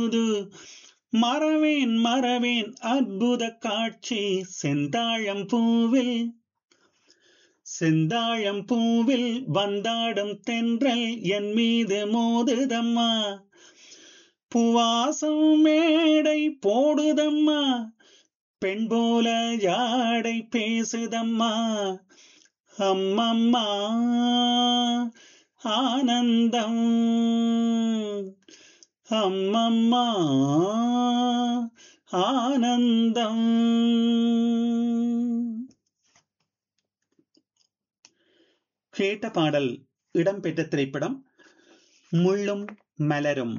தூது மறவேன் மறவேன் அற்புத காட்சி செந்தாழம் பூவில் செந்தாழம் பூவில் வந்தாடும் தென்றல் என் மீது மோதுதம்மா பூவாசம் மேடை போடுதம்மா பெண் போல யாடை பேசுதம்மா அம்மம்மா ஆனந்தம் அம்மம்மா ஆனந்தம் கேட்ட பாடல் இடம்பெற்ற திரைப்படம் முள்ளும் மலரும்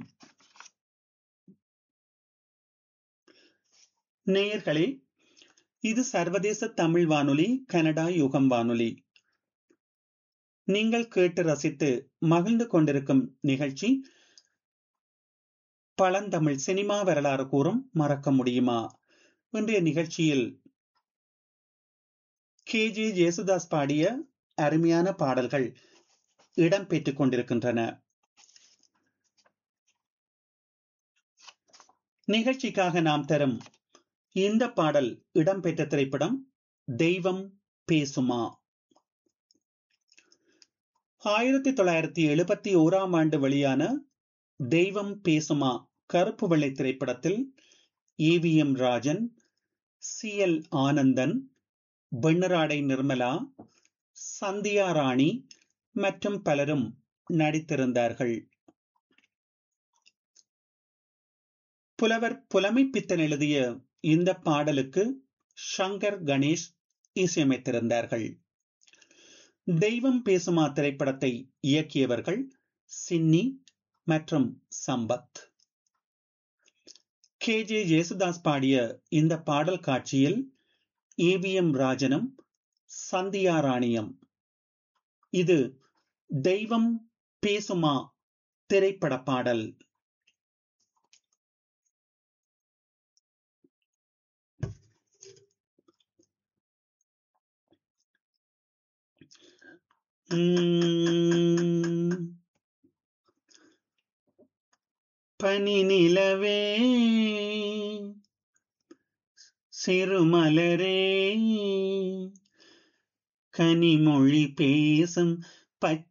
நேயர்களே இது சர்வதேச தமிழ் வானொலி கனடா யுகம் வானொலி நீங்கள் கேட்டு ரசித்து மகிழ்ந்து கொண்டிருக்கும் நிகழ்ச்சி பழந்தமிழ் சினிமா வரலாறு கூறும் மறக்க முடியுமா இன்றைய நிகழ்ச்சியில் கே ஜே ஜேசுதாஸ் பாடிய அருமையான பாடல்கள் இடம்பெற்றுக் கொண்டிருக்கின்றன நிகழ்ச்சிக்காக நாம் தரும் இந்த பாடல் இடம்பெற்ற திரைப்படம் தெய்வம் பேசுமா ஆயிரத்தி தொள்ளாயிரத்தி எழுபத்தி ஓராம் ஆண்டு வெளியான தெய்வம் பேசுமா கருப்பு வெள்ளை திரைப்படத்தில் AVM Rajan C L Anandan Venniradai Nirmala Sandhya Rani மற்றும் பலரும் நடித்திருந்தார்கள் புலவர் புலமைப்பித்தன் எழுதிய இந்த பாடலுக்கு ஷங்கர் கணேஷ் இசையமைத்திருந்தார்கள் தெய்வம் பேசுமா திரைப்படத்தை இயக்கியவர்கள் சின்னி மற்றும் சம்பத் கே ஜே ஜேசுதாஸ் பாடிய இந்த பாடல் காட்சியில் ஏவிஎம் ராஜனும் சந்தியா ராணியம் இது தெய்வம் பேசுமா திரைப்பட பாடல் பனி நிலவே சிறுமலரே கனிமொழி பேசும் பச்சை